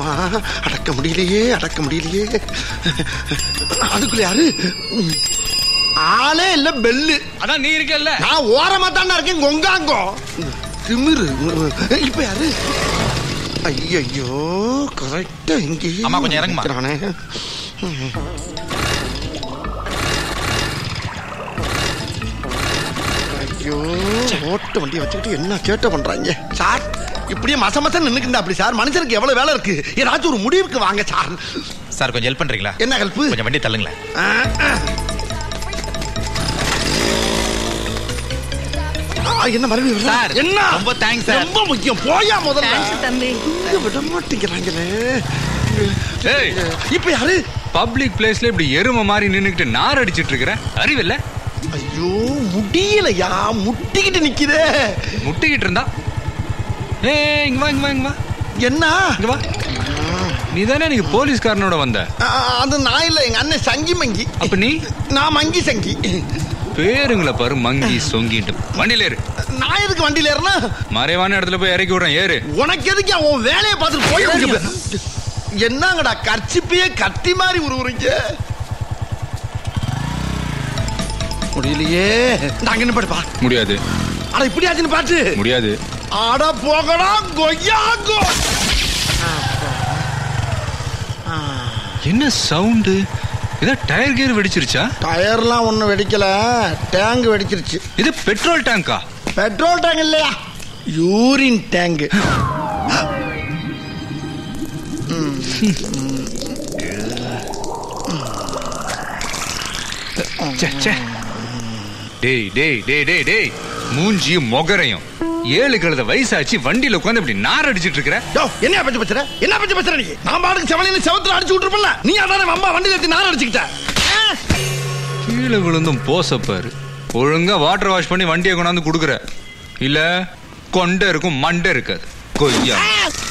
அம்மா அடக்க முடியலையே அடக்க முடியலையே அதுக்குள்ள யாரு ம். ஆளே இல்ல பெல்லு அதான் நீ இருக்கல்ல நான் ஓரமா தானே இருக்கேன் கொங்காங்கோ திமிரு இப்ப யாரு ஐயோ கரெக்டா இங்கே அம்மா, கொஞ்சம் இறங்குமா. நிக்கிறானே. ஐயோ ஓட்ட வண்டியை வச்சுக்கிட்டு என்ன சேட்டை பண்றாங்க சார் இப்படியே மச மசம் நின்னுக்கிண்டா அப்படி சார் மனுஷனுக்கு எவ்வளவு வேலை இருக்கு ஏதாச்சும் ஒரு முடிவுக்கு வாங்க சார் சார் கொஞ்சம் ஹெல்ப் பண்றீங்களா என்ன ஹெல்ப் கொஞ்சம் வண்டி தள்ளுங்களேன் என்ன மறுபடியும் வர்றா? சார், என்ன ரொம்ப thanks, சார். ரொம்ப முக்கியம் போயா முதல்ல தேங்க்ஸ் தம்பி இங்க விட மாட்டேங்கிறாங்களே ஏய் இப்ப யாரு பப்ளிக் பிளேஸ்ல இப்படி எருமை மாதிரி நின்னுக்கிட்டு நார் அடிச்சிட்டு இருக்கிற அறிவில்ல ஐயோ முடியலையா முட்டிக்கிட்டு நிக்குதே முட்டிக்கிட்டு இருந்தா ஏய் இங்க வா இங்க வா இங்க வா என்ன இங்க வா நீ தானே நீங்க போலீஸ்காரனோட வந்த ஆ, அது நான் இல்ல எங்க அண்ணன் சங்கி மங்கி அப்ப நீ நான் மங்கி சங்கி பேருங்களை பாரு மங்கி சொங்கிட்டு வண்டியில ஏறு நான் எதுக்கு வண்டியில ஏறினா மறைவான இடத்துல போய் இறக்கி விடுறேன் ஏறு உனக்கு எதுக்கு உன் வேலையை பார்த்துட்டு போய் இங்க போ. என்னங்கடா கர்ச்சிப்பையே கத்தி மாதிரி உருவுறீங்க முடியலையே நாங்க என்ன பாடுப்பா முடியாது அட இப்படி ஆச்சுன்னு பாட்டு முடியாது அட போகடா கொய்யாங்கோ என்ன சவுண்டு ஏதோ டயர் கியர் வெடிச்சிருச்சா டயர்லாம் ஒன்றும் வெடிக்கல டேங்க் வெடிச்சிருச்சு இது பெட்ரோல் டேங்கா பெட்ரோல் டேங்க் இல்லையா யூரின் டேங்க் ச்சே, ச்சே. டேய் டேய் டேய் டேய் டேய் மூஞ்சியும் மொகரையும் ஏழு கழுத வயசாச்சு வண்டியில உட்காந்து இப்படி நார் அடிச்சிட்டு இருக்கிற யோ என்ன பத்தி பேசுற என்ன பத்தி பேசுற நீ நான் பாட்டுக்கு செவனின்னு செவத்துல அடிச்சு விட்டுருப்பல நீ அதானே அம்மா வண்டியில ஏத்தி நார் அடிச்சுக்கிட்ட ஆ? கீழே விழுந்தும் போசப்பாரு ஒழுங்கா வாட்டர் வாஷ் பண்ணி வண்டியை கொண்டாந்து கொடுக்குற இல்ல கொண்டை இருக்கும் மண்டை இருக்காது கொய்யா ஆ!